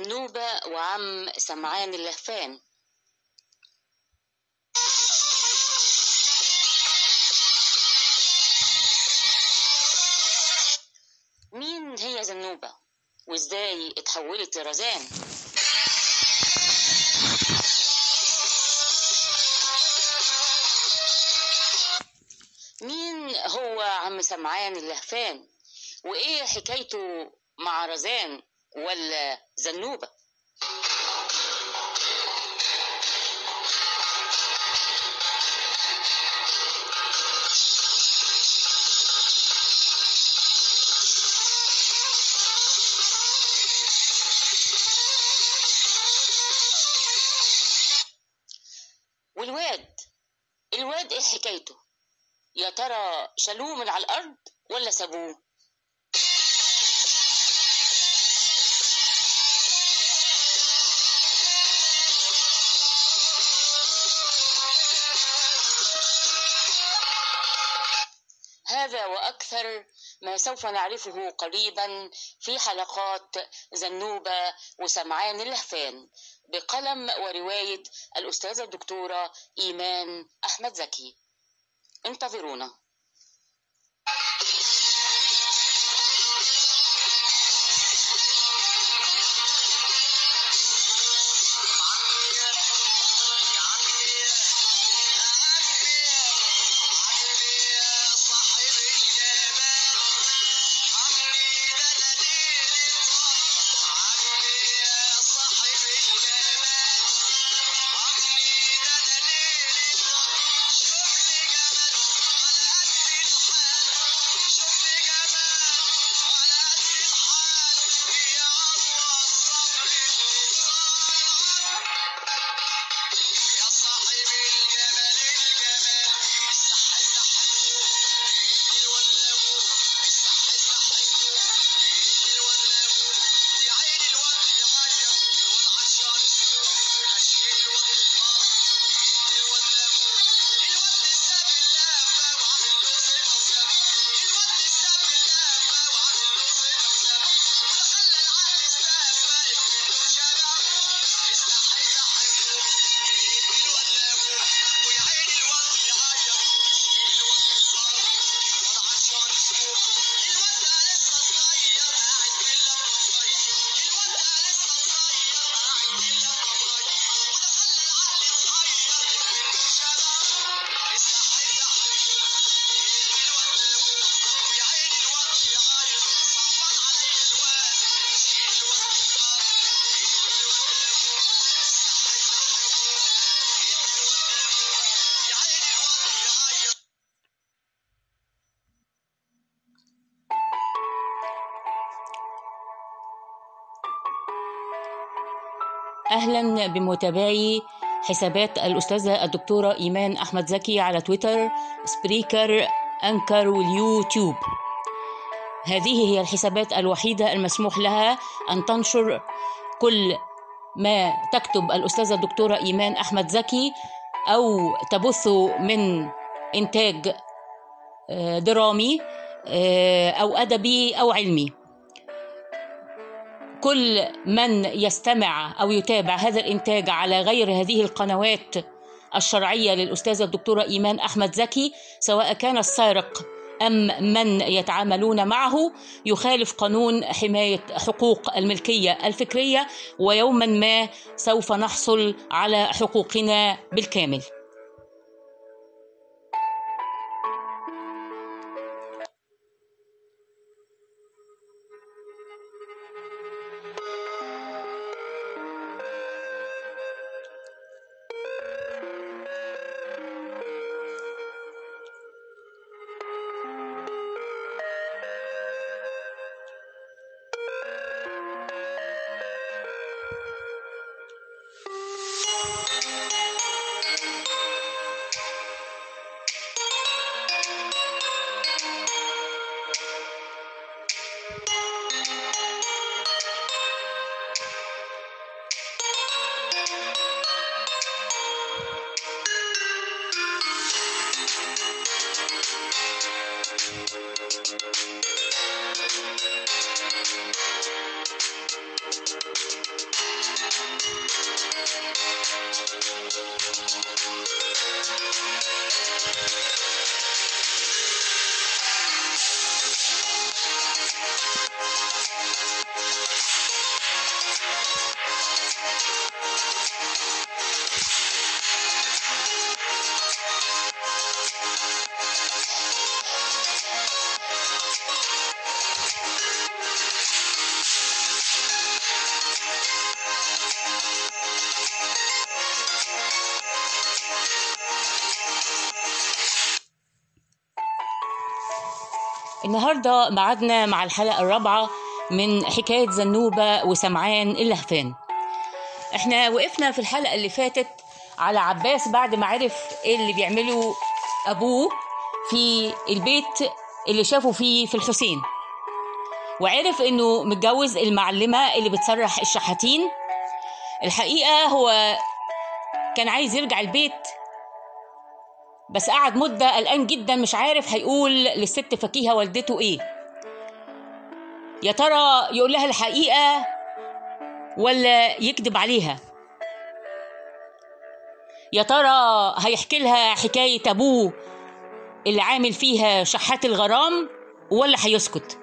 زنوبة وعم سمعان اللهفان مين هي زنوبة وازاي اتحولت لرزان مين هو عم سمعان اللهفان وايه حكايته مع رزان ولا زنوبة والواد الواد ايه حكايته يا ترى شالوه من على الارض ولا سابوه هذا واكثر ما سوف نعرفه قريبا في حلقات زنوبه وسمعان اللهفان بقلم وروايه الاستاذه الدكتوره ايمان احمد زكي انتظرونا أهلا بمتابعي حسابات الأستاذة الدكتورة إيمان أحمد زكي على تويتر سبريكر أنكر واليوتيوب هذه هي الحسابات الوحيدة المسموح لها أن تنشر كل ما تكتب الأستاذة الدكتورة إيمان أحمد زكي أو تبث من إنتاج درامي أو أدبي أو علمي كل من يستمع او يتابع هذا الانتاج على غير هذه القنوات الشرعيه للاستاذه الدكتوره ايمان احمد زكي سواء كان السارق ام من يتعاملون معه يخالف قانون حمايه حقوق الملكيه الفكريه ويوما ما سوف نحصل على حقوقنا بالكامل النهارده معادنا مع الحلقة الرابعة من حكاية زنوبة وسمعان اللهفان احنا وقفنا في الحلقة اللي فاتت على عباس بعد ما عرف ايه اللي بيعمله ابوه في البيت اللي شافه فيه في الحسين وعرف انه متجوز المعلمة اللي بتسرح الشحاتين الحقيقة هو كان عايز يرجع البيت بس قعد مدة قلقان جدا مش عارف هيقول للست فكيهة والدته ايه يا ترى يقول لها الحقيقة ولا يكذب عليها يا ترى هيحكي لها حكاية أبوه اللي عامل فيها شحات الغرام ولا هيسكت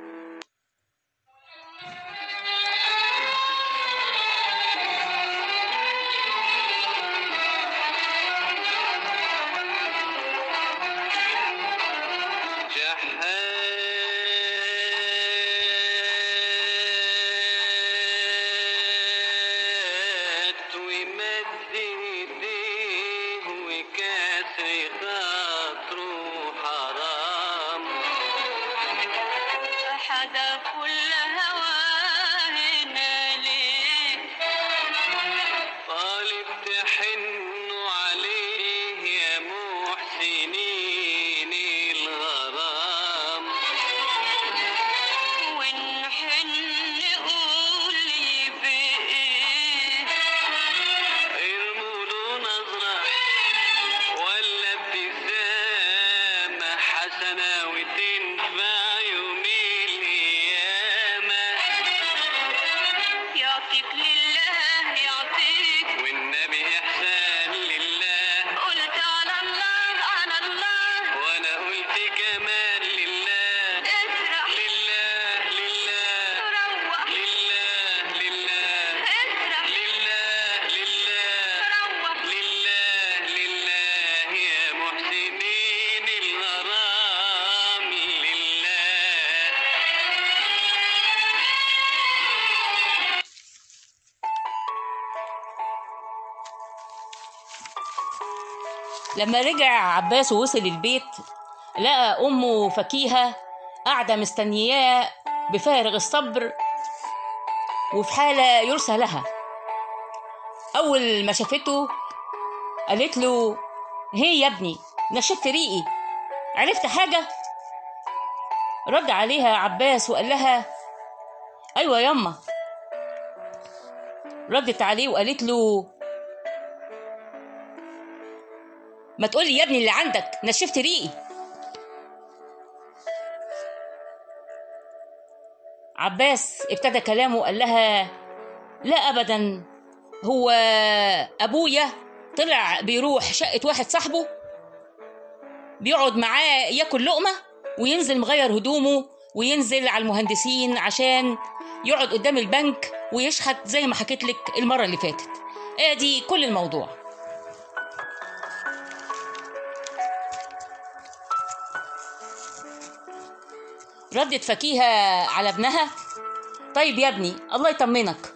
جحات ومد ايديه وكسر خاطره حرام حدا كل هواهنا ليه طالب تحنوا عليه يا محسنين الغرام ونحن نقول بإيه ارموا له نظرة ولا ابتسامة حسنة وتنفع يوم القيامة يعطيك لله يعطيك والنبي إحسان لله قلت على الله على الله وأنا قلت كمان لله اسرح لله لله روح لله لله اسرح لله لله روح لله لله يا محسنين الغرام لله لما رجع عباس ووصل البيت لقى أمه فكيهة قاعدة مستنياه بفارغ الصبر وفي حالة يرثى لها أول ما شافته قالت له هي يا ابني نشفت ريقي عرفت حاجة؟ رد عليها عباس وقال لها أيوة يما ردت عليه وقالت له ما تقولي يا ابني اللي عندك نشفت ريقي عباس ابتدى كلامه وقال لها لا ابدا هو ابويا طلع بيروح شقه واحد صاحبه بيقعد معاه ياكل لقمه وينزل مغير هدومه وينزل على المهندسين عشان يقعد قدام البنك ويشحت زي ما حكيت لك المره اللي فاتت ادي كل الموضوع ردت فكيهة على ابنها طيب يا ابني الله يطمنك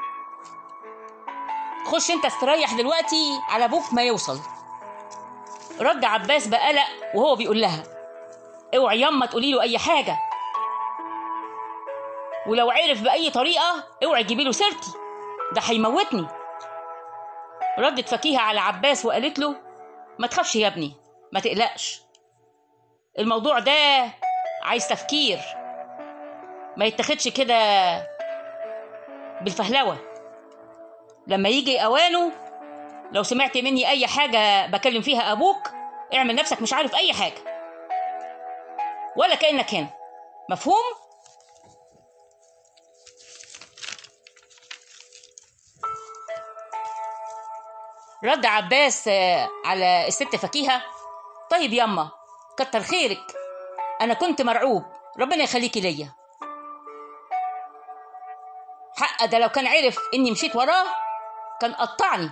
خش انت استريح دلوقتي على ابوك ما يوصل رد عباس بقلق وهو بيقول لها اوعي يما تقولي له اي حاجه ولو عرف باي طريقه اوعي تجيبي له سيرتي ده هيموتني ردت فكيهة على عباس وقالت له ما تخافش يا ابني ما تقلقش الموضوع ده عايز تفكير ما يتاخدش كده بالفهلوه لما يجي اوانه لو سمعت مني اي حاجه بكلم فيها ابوك اعمل نفسك مش عارف اي حاجه ولا كانك هنا مفهوم رد عباس آه، على الست فكيهة طيب ياما كتر خيرك أنا كنت مرعوب ربنا يخليكي ليا حق ده لو كان عرف إني مشيت وراه كان قطعني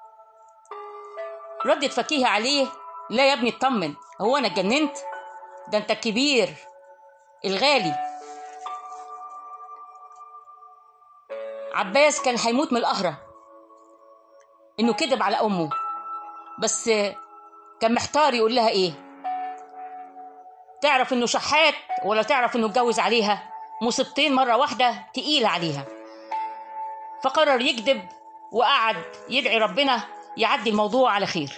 ردت فكيهة عليه لا يا ابني اطمن هو أنا اتجننت ده أنت الكبير الغالي عباس كان هيموت من القهرة إنه كذب على أمه بس كان محتار يقول لها إيه تعرف إنه شحات ولا تعرف إنه اتجوز عليها مصيبتين مرة واحدة تقيلة عليها فقرر يكذب وقعد يدعي ربنا يعدي الموضوع على خير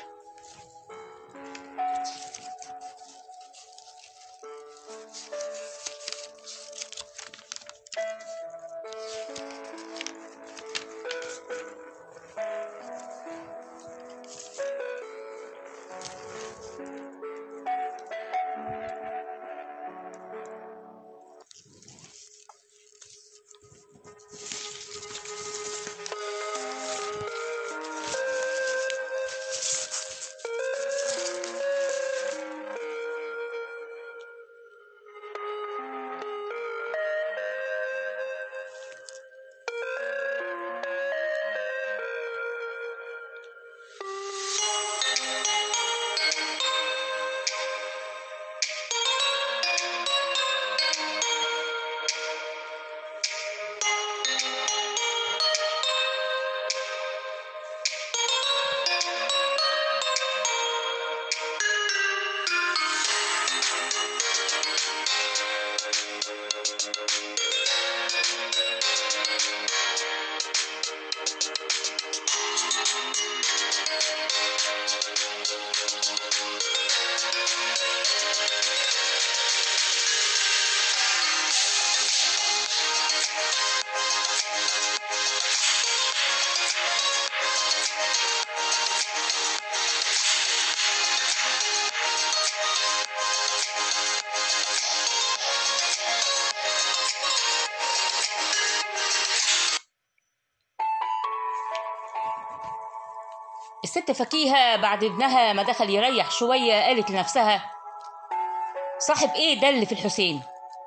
الست فكيهة بعد ابنها ما دخل يريح شوية قالت لنفسها صاحب ايه ده اللي في الحسين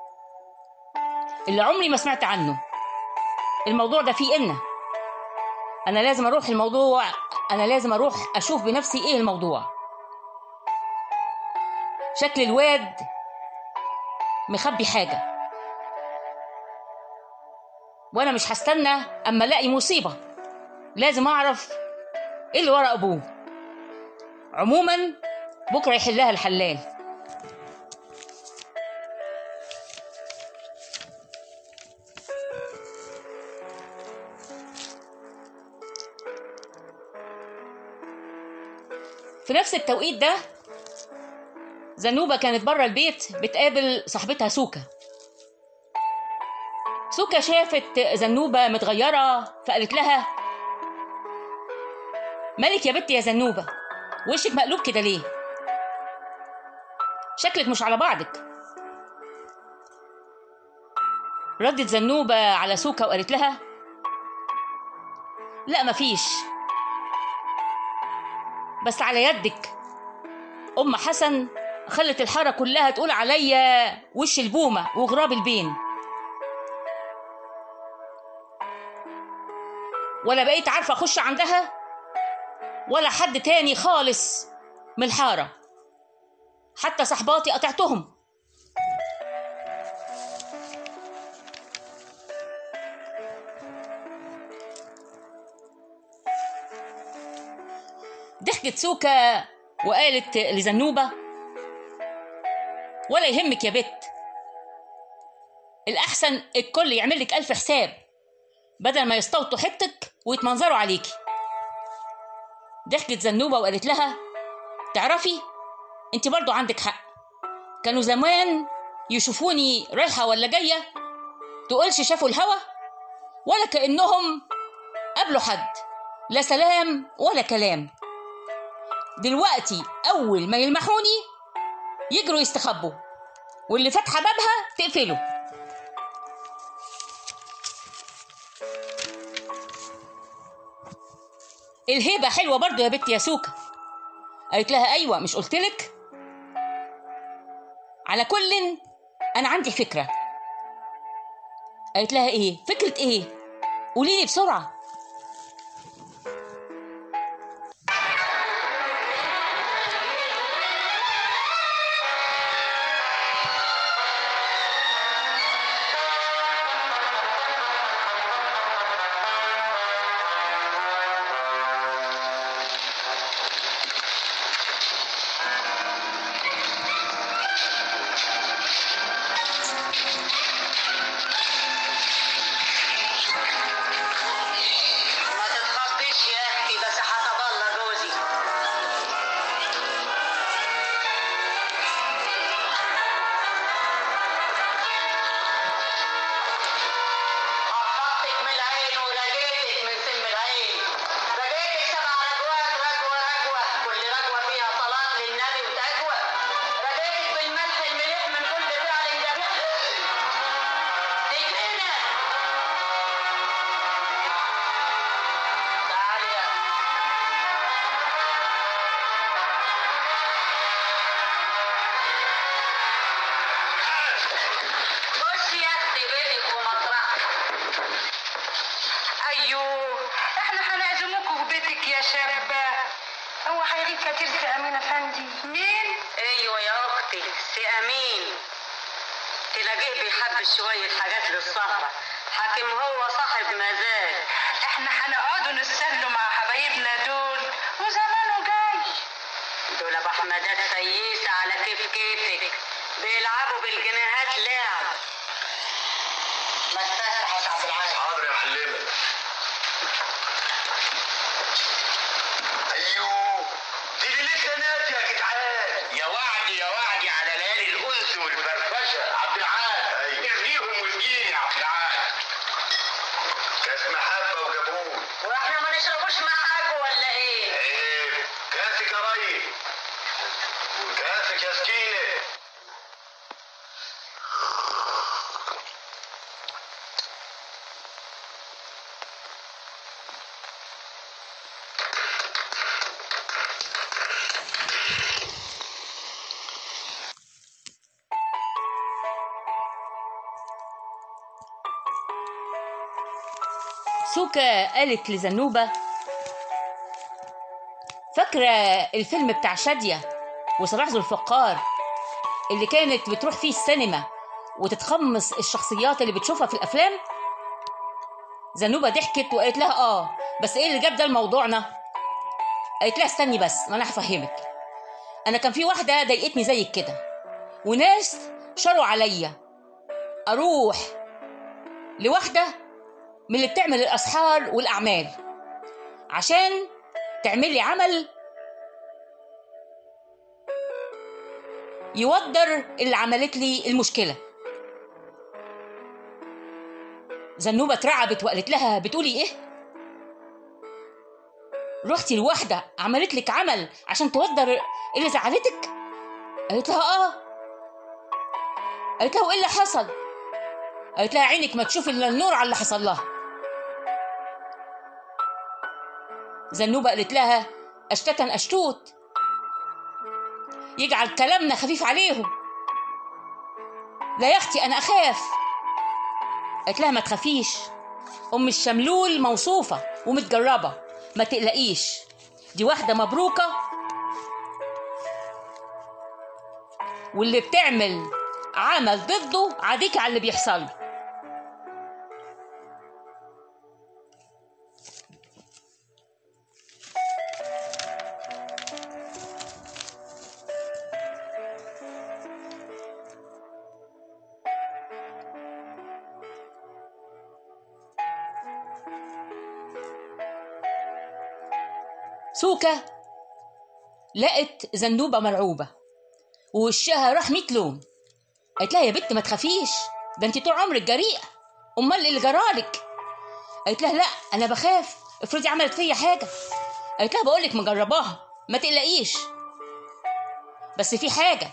اللي عمري ما سمعت عنه الموضوع ده فيه إن أنا لازم أروح الموضوع أنا لازم أروح أشوف بنفسي إيه الموضوع شكل الواد مخبي حاجة وأنا مش هستنى أما ألاقي مصيبة لازم أعرف إيه اللي ورا أبوه عموما بكرة يحلها الحلال في نفس التوقيت ده زنوبة كانت بره البيت بتقابل صاحبتها سوكا سوكا شافت زنوبة متغيرة فقالت لها مالك يا بنت يا زنوبة وشك مقلوب كده ليه شكلك مش على بعضك ردت زنوبة على سوكا وقالت لها لا مفيش بس على يدك أم حسن خلت الحارة كلها تقول عليا وش البومة وغراب البين ولا بقيت عارفة أخش عندها ولا حد تاني خالص من الحارة حتى صحباتي قطعتهم ضحكت سوكا وقالت لزنوبة ولا يهمك يا بت الأحسن الكل يعمل لك ألف حساب بدل ما يستوطوا حتك ويتمنظروا عليكي ضحكت زنوبة وقالت لها تعرفي انت برضو عندك حق كانوا زمان يشوفوني رايحة ولا جاية تقولش شافوا الهوا ولا كأنهم قابلوا حد لا سلام ولا كلام دلوقتي أول ما يلمحوني يجروا يستخبوا واللي فاتحة بابها تقفله الهبه حلوه برضو يا بنت يا سوكا قالت لها ايوه مش قلت لك على كل انا عندي فكره قالت لها ايه فكره ايه قولي لي بسرعه ما تتخضيش يا اختي بس هتضل جوزي خطفتك من العين ولقيتك من سم العين لقيتك سبع رجوات رجوة رجوة كل رجوة فيها صلاة للنبي وتجوى لقيتك بالملح المليح من كل فعل جميل تجرينا تعالي يا خشي يا اختي بيتك ومطرحك ايوه احنا هنعزمكم في بيتك يا شابة هو هيغيب كتير في امين افندي مين ايوه يا اختي سي امين تلاقيه بيحب شويه حاجات للسهره حاكم هو صاحب مزاج احنا هنقعدوا نستنوا مع حبايبنا دول وزمانه جاي دول ابو حمادات فييسه على كيف كيفك بيلعبوا بالجنيهات لعب ما تفتح يا عبد العال حاضر يا حلمة ايوه دي ليلتنا نادي يا جدعان يا وعدي يا وعدي على ليالي الانس والفرفشه عبد العال ايوه ارغيهم واسقيني يا عبد العال كاس محبه وجابون واحنا ما نشربوش معاكوا ولا ايه عيب كاسك يا ريس كاسك يا سكينه سوكا قالت لزنوبة فاكرة الفيلم بتاع شادية وصلاح ذو الفقار اللي كانت بتروح فيه السينما وتتخمص الشخصيات اللي بتشوفها في الأفلام زنوبة ضحكت وقالت لها آه بس إيه اللي جاب ده لموضوعنا قالت لها استني بس ما أنا هفهمك أنا كان في واحدة ضايقتني زيك كده وناس شروا عليا أروح لواحدة من اللي بتعمل الأسحار والأعمال عشان تعملي عمل يودر اللي عملت لي المشكلة زنوبة اترعبت وقالت لها بتقولي ايه؟ رحتي لواحدة عملت لك عمل عشان تودر اللي زعلتك؟ قالت لها اه قالت لها وايه اللي حصل؟ قالت لها عينك ما تشوف الا النور على اللي حصل لها زنوبة قالت لها أشتتا أشتوت يجعل كلامنا خفيف عليهم لا يا أختي أنا أخاف قالت لها ما تخافيش أم الشملول موصوفة ومتجربة ما تقلقيش دي واحدة مبروكة واللي بتعمل عمل ضده عاديك على اللي بيحصل له سوكا لقت زنوبة مرعوبة ووشها راح 100 لون قالت لها يا بنت ما تخافيش ده انت طول عمرك جريئة امال إيه اللي جرالك قالت لها لا انا بخاف افرضي عملت فيا حاجة قالت لها بقول لك مجرباها ما تقلقيش بس في حاجة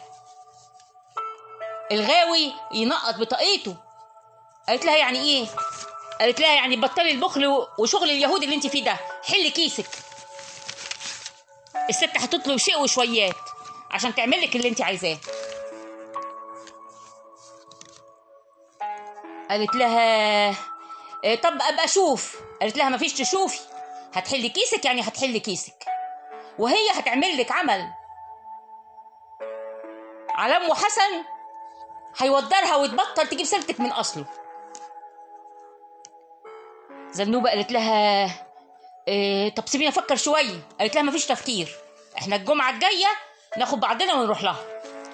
الغاوي ينقط بطاقيته قالت لها يعني ايه قالت لها يعني بطلي البخل و- وشغل اليهود اللي انت فيه ده حلي كيسك الست هتطلب شيء وشويات عشان تعمل لك اللي انت عايزاه قالت لها إيه طب ابقى اشوف قالت لها مفيش تشوفي هتحلي كيسك يعني هتحلي كيسك وهي هتعمل لك عمل على ام حسن هيودرها وتبطل تجيب سيرتك من اصله زنوبه قالت لها إيه طب سيبيني افكر شويه قالت لها مفيش تفكير احنا الجمعه الجايه ناخد بعضنا ونروح لها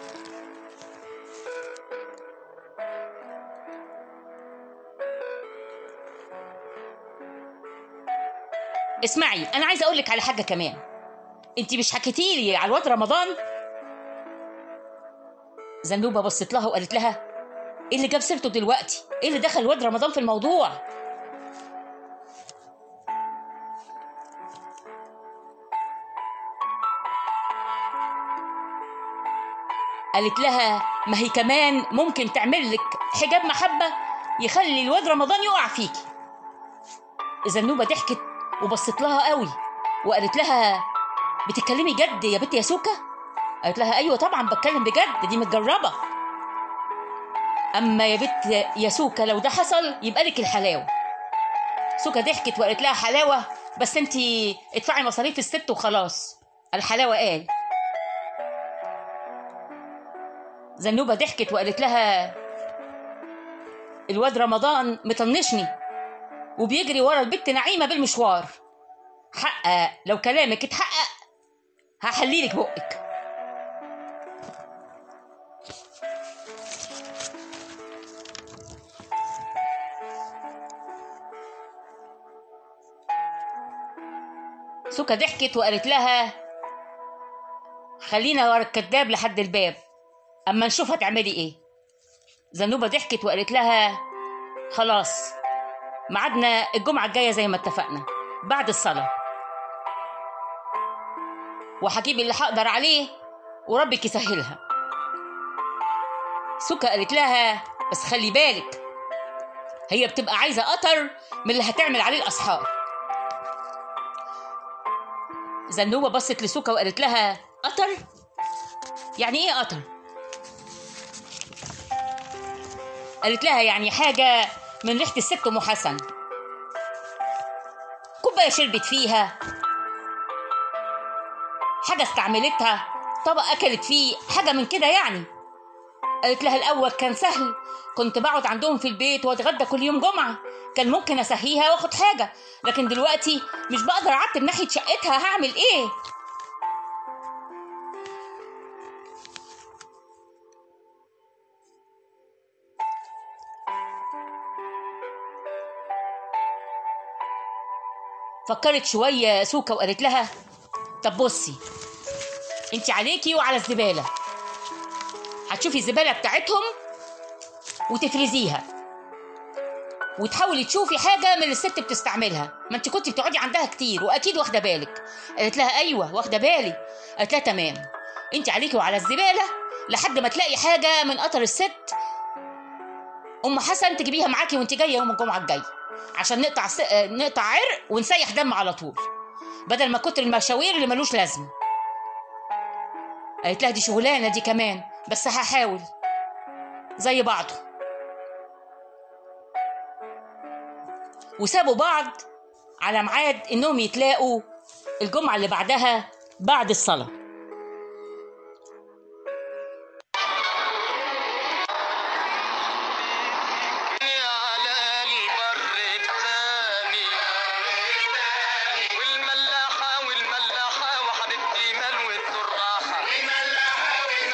اسمعي انا عايزه اقول لك على حاجه كمان انت مش حكيتي لي على الواد رمضان زنوبه بصت لها وقالت لها ايه اللي جاب سيرته دلوقتي ايه اللي دخل الواد رمضان في الموضوع قالت لها ما هي كمان ممكن تعمل لك حجاب محبه يخلي الواد رمضان يقع فيكي زنوبه ضحكت وبصت لها قوي وقالت لها بتتكلمي جد يا بنت يا سوكا قالت لها ايوه طبعا بتكلم بجد دي متجربه اما يا بنت يا سوكا لو ده حصل يبقى لك الحلاوه سوكا ضحكت وقالت لها حلاوه بس انت ادفعي مصاريف الست وخلاص الحلاوه قال زنوبه ضحكت وقالت لها الواد رمضان مطنشني وبيجري ورا البت نعيمه بالمشوار حقق لو كلامك اتحقق هحليلك بقك سوكا ضحكت وقالت لها خلينا ورا الكداب لحد الباب اما نشوف هتعملي ايه زنوبه ضحكت وقالت لها خلاص ميعادنا الجمعه الجايه زي ما اتفقنا بعد الصلاه وهجيب اللي هقدر عليه وربك يسهلها سوكا قالت لها بس خلي بالك هي بتبقى عايزه قطر من اللي هتعمل عليه الاسحار زنوبه بصت لسوكا وقالت لها قطر يعني ايه قطر قالت لها يعني حاجه من ريحه الست ام حسن كوبايه شربت فيها حاجه استعملتها طبق اكلت فيه حاجه من كده يعني قالت لها الاول كان سهل كنت بقعد عندهم في البيت واتغدى كل يوم جمعه كان ممكن اسهيها واخد حاجه لكن دلوقتي مش بقدر اعتب ناحيه شقتها هعمل ايه فكرت شويه سوكا وقالت لها طب بصي انت عليكي وعلى الزباله هتشوفي الزباله بتاعتهم وتفرزيها وتحاولي تشوفي حاجه من اللي الست بتستعملها ما انت كنت بتقعدي عندها كتير واكيد واخده بالك قالت لها ايوه واخده بالي قالت لها تمام انت عليكي وعلى الزباله لحد ما تلاقي حاجه من قطر الست ام حسن تجيبيها معاكي وانت جايه يوم الجمعه الجاي عشان نقطع س... نقطع عرق ونسيح دم على طول بدل ما كتر المشاوير اللي ملوش لازمه قالت لها دي شغلانه دي كمان بس هحاول زي بعضه وسابوا بعض على ميعاد انهم يتلاقوا الجمعه اللي بعدها بعد الصلاه على البر الثاني والملاحة والملاحة وحبيبتي ملوى الراحة والملاحة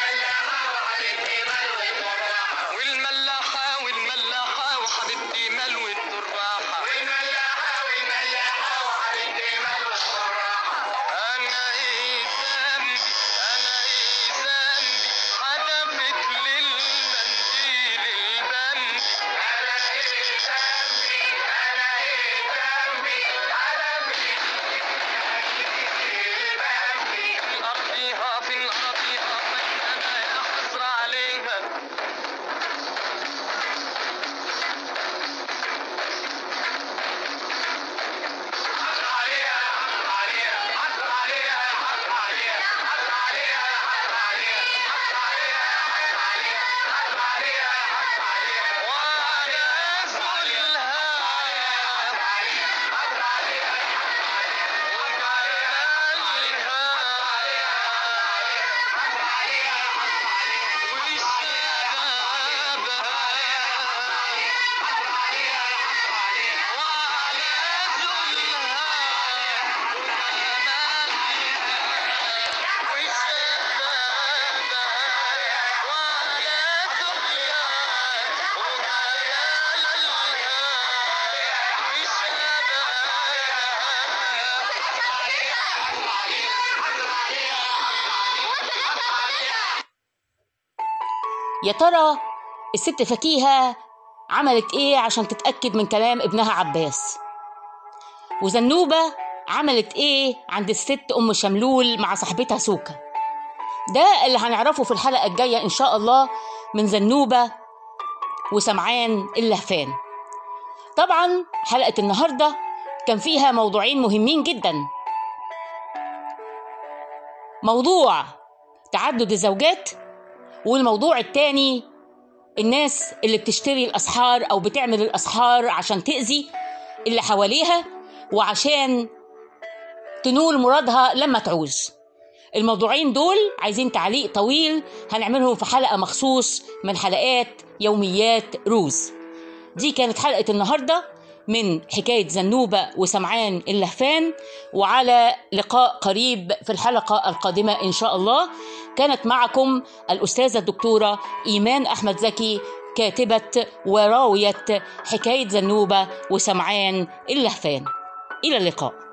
والملاحة وحبيبتي ملوى الراحة أنا إيه يا ترى الست فكيهة عملت ايه عشان تتأكد من كلام ابنها عباس وزنوبة عملت ايه عند الست ام شملول مع صاحبتها سوكا ده اللي هنعرفه في الحلقة الجاية ان شاء الله من زنوبة وسمعان اللهفان طبعا حلقة النهاردة كان فيها موضوعين مهمين جدا موضوع تعدد الزوجات والموضوع التاني الناس اللي بتشتري الأسحار أو بتعمل الأسحار عشان تأذي اللي حواليها وعشان تنول مرادها لما تعوز الموضوعين دول عايزين تعليق طويل هنعملهم في حلقة مخصوص من حلقات يوميات روز دي كانت حلقة النهاردة من حكاية زنوبة وسمعان اللهفان وعلى لقاء قريب في الحلقة القادمة إن شاء الله كانت معكم الأستاذة الدكتورة إيمان أحمد زكي كاتبة وراوية حكاية زنوبة وسمعان اللهفان إلى اللقاء